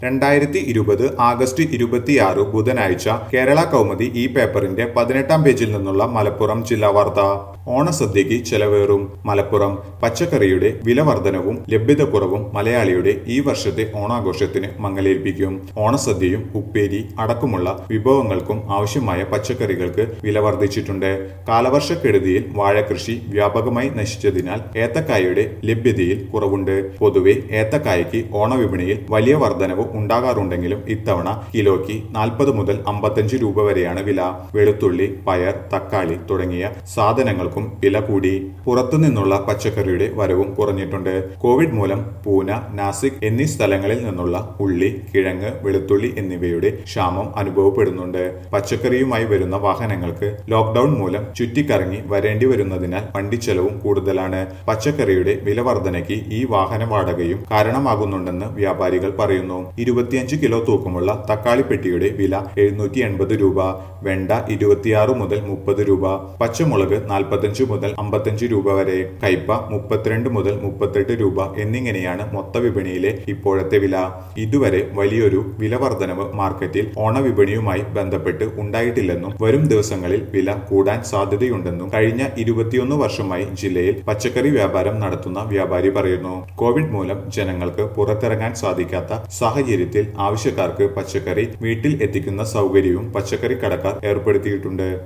രണ്ടായിരത്തി ഇരുപത് ആഗസ്റ്റ് ഇരുപത്തിയാറ് ബുധനാഴ്ച കേരള കൗമുദി ഈ പേപ്പറിന്റെ പതിനെട്ടാം പേജിൽ നിന്നുള്ള മലപ്പുറം ജില്ലാ വാർത്ത ഓണസദ്യക്ക് ചെലവേറും മലപ്പുറം പച്ചക്കറിയുടെ വില വർധനവും ലഭ്യതക്കുറവും മലയാളിയുടെ ഈ വർഷത്തെ ഓണാഘോഷത്തിന് മങ്ങലേൽപ്പിക്കും ഓണസദ്യയും ഉപ്പേരി അടക്കമുള്ള വിഭവങ്ങൾക്കും ആവശ്യമായ പച്ചക്കറികൾക്ക് വില വർദ്ധിച്ചിട്ടുണ്ട് കാലവർഷക്കെടുതിയിൽ വാഴകൃഷി വ്യാപകമായി നശിച്ചതിനാൽ ഏത്തക്കായയുടെ ലഭ്യതയിൽ കുറവുണ്ട് പൊതുവെ ഏത്തക്കായയ്ക്ക് ഓണവിപണിയിൽ വലിയ വർധനവ് ഉണ്ടാകാറുണ്ടെങ്കിലും ഇത്തവണ കിലോയ്ക്ക് നാൽപ്പത് മുതൽ അമ്പത്തഞ്ച് രൂപ വരെയാണ് വില വെളുത്തുള്ളി പയർ തക്കാളി തുടങ്ങിയ സാധനങ്ങൾക്കും വില കൂടി പുറത്തുനിന്നുള്ള പച്ചക്കറിയുടെ വരവും കുറഞ്ഞിട്ടുണ്ട് കോവിഡ് മൂലം പൂന നാസിക് എന്നീ സ്ഥലങ്ങളിൽ നിന്നുള്ള ഉള്ളി കിഴങ്ങ് വെളുത്തുള്ളി എന്നിവയുടെ ക്ഷാമം അനുഭവപ്പെടുന്നുണ്ട് പച്ചക്കറിയുമായി വരുന്ന വാഹനങ്ങൾക്ക് ലോക്ക്ഡൌൺ മൂലം ചുറ്റിക്കറങ്ങി വരേണ്ടി വരുന്നതിനാൽ വണ്ടിച്ചെലവും കൂടുതലാണ് പച്ചക്കറിയുടെ വില വർധനയ്ക്ക് ഈ വാഹന വാടകയും കാരണമാകുന്നുണ്ടെന്ന് വ്യാപാരികൾ പറയുന്നു ഇരുപത്തിയഞ്ച് കിലോ തൂക്കമുള്ള തക്കാളി പെട്ടിയുടെ വില എഴുന്നൂറ്റി എൺപത് രൂപ വെണ്ട ഇരുപത്തിയാറ് മുതൽ മുപ്പത് രൂപ പച്ചമുളക് നാൽപ്പത്തഞ്ച് മുതൽ അമ്പത്തഞ്ച് രൂപ വരെ കയ്പ മുപ്പത്തിരണ്ട് മുതൽ മുപ്പത്തെട്ട് രൂപ എന്നിങ്ങനെയാണ് മൊത്ത വിപണിയിലെ ഇപ്പോഴത്തെ വില ഇതുവരെ വലിയൊരു വില വർധനവ് മാർക്കറ്റിൽ ഓണവിപണിയുമായി ബന്ധപ്പെട്ട് ഉണ്ടായിട്ടില്ലെന്നും വരും ദിവസങ്ങളിൽ വില കൂടാൻ സാധ്യതയുണ്ടെന്നും കഴിഞ്ഞ ഇരുപത്തിയൊന്ന് വർഷമായി ജില്ലയിൽ പച്ചക്കറി വ്യാപാരം നടത്തുന്ന വ്യാപാരി പറയുന്നു കോവിഡ് മൂലം ജനങ്ങൾക്ക് പുറത്തിറങ്ങാൻ സാധിക്കാത്ത സാഹചര്യത്തിൽ ആവശ്യക്കാർക്ക് പച്ചക്കറി വീട്ടിൽ എത്തിക്കുന്ന സൗകര്യവും പച്ചക്കറി കടക്കാർ ഏർപ്പെടുത്തിയിട്ടുണ്ട്